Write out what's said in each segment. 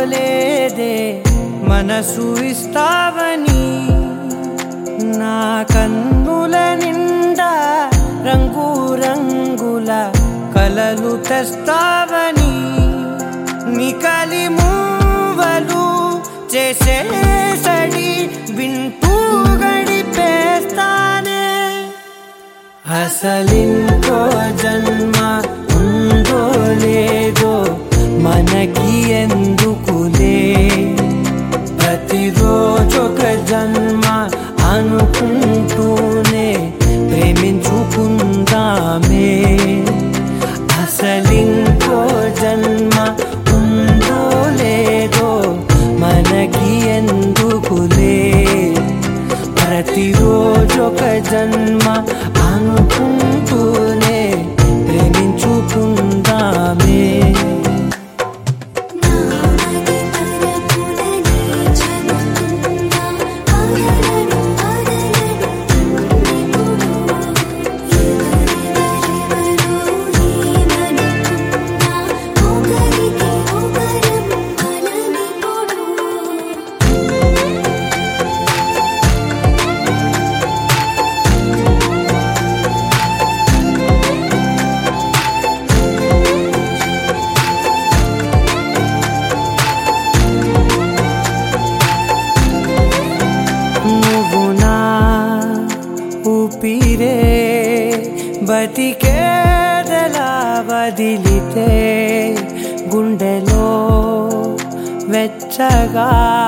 అనుకోలేదే మనసు ఇస్తావని నా కన్నుల నిండా రంగు రంగుల కలలు తెస్తావని నికలి మూవలు చేసే సడి వింటూ గడిపేస్తానే అసలింకో జన్మ ఉందో లేదో మనకి ఎందుకులే ప్రతిరోజొక జన్మ అనుకుంటూనే ప్రేమించుకుందామే అసలింకో జన్మ ఉందో లేదో మనకి ఎందుకులే ప్రతిరోజొక జన్మ అనుకుంటూనే ప్రేమించుకుందామే నామది పరపులని చెబుతున్నా పగలను పగలను ఎవరెవరెవరు ఏమనుకున్నా ఒకరికి ఒకరం బలమిప్పుడు నువ్వు నా ఊపిరే బతికేదలా వదిలితే గుండెలో వెచ్చగా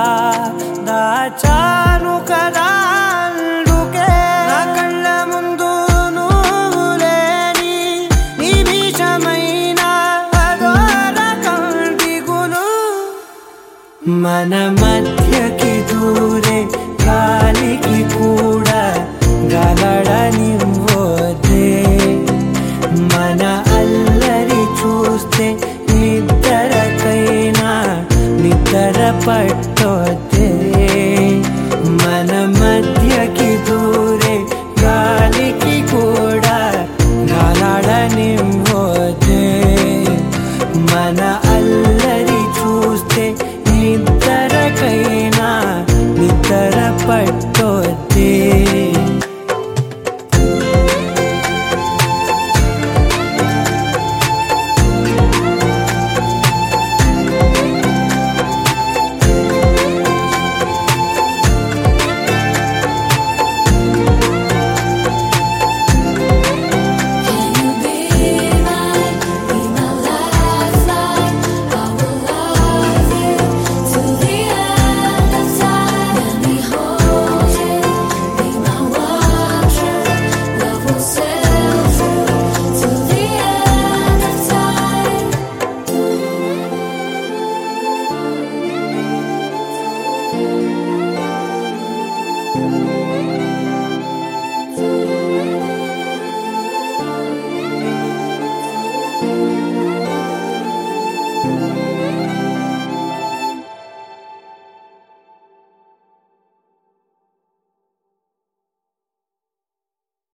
దాచాను కదా అందుకే నా కళ్ళ ముందు నువ్వు లేని నిమిషమైన అఘోర కంటిగులు మన మధ్యకి దూరే గాలికి కూడా గలడనివ్వదే మన అల్లరి చూస్తే నిద్రకైనా నిద్ర పట్టో